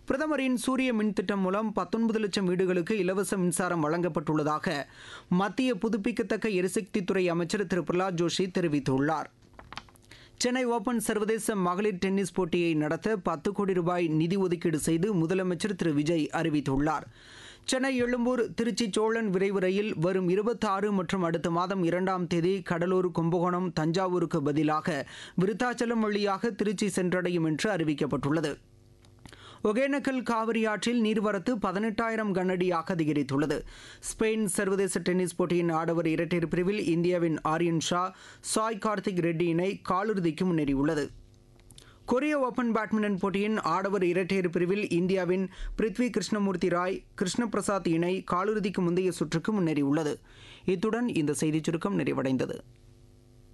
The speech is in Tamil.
பிரதமரின் சூரிய மின் திட்டம் மூலம் பத்தொன்பது லட்சம் வீடுகளுக்கு இலவச மின்சாரம் வழங்கப்பட்டுள்ளதாக மத்திய புதுப்பிக்கத்தக்க எரிசக்தித்துறை அமைச்சர் திரு பிரகலாத் ஜோஷி தெரிவித்துள்ளார் சென்னை ஓபன் சர்வதேச மகளிர் டென்னிஸ் போட்டியை நடத்த பத்து கோடி ரூபாய் நிதி ஒதுக்கீடு செய்து முதலமைச்சர் திரு விஜய் அறிவித்துள்ளார் சென்னை எழும்பூர் திருச்சி சோழன் விரைவு ரயில் வரும் இருபத்தாறு மற்றும் அடுத்த மாதம் இரண்டாம் தேதி கடலூர் கும்பகோணம் தஞ்சாவூருக்கு பதிலாக விருத்தாச்சலம் வழியாக திருச்சி சென்றடையும் என்று அறிவிக்கப்பட்டுள்ளது ஒகேனக்கல் காவிரி ஆற்றில் நீர்வரத்து பதினெட்டாயிரம் கனஅடியாக அதிகரித்துள்ளது ஸ்பெயின் சர்வதேச டென்னிஸ் போட்டியின் ஆடவர் இரட்டையர் பிரிவில் இந்தியாவின் ஆரியன் ஷா சாய் கார்த்திக் ரெட்டி இணை காலிறுதிக்கு முன்னேறியுள்ளது கொரிய ஓபன் பேட்மிண்டன் போட்டியின் ஆடவர் இரட்டையர் பிரிவில் இந்தியாவின் பிருத்வி கிருஷ்ணமூர்த்தி ராய் கிருஷ்ண பிரசாத் இணை காலிறுதிக்கு முந்தைய சுற்றுக்கு முன்னேறியுள்ளது இத்துடன் இந்த செய்திச் சுருக்கம் நிறைவடைந்தது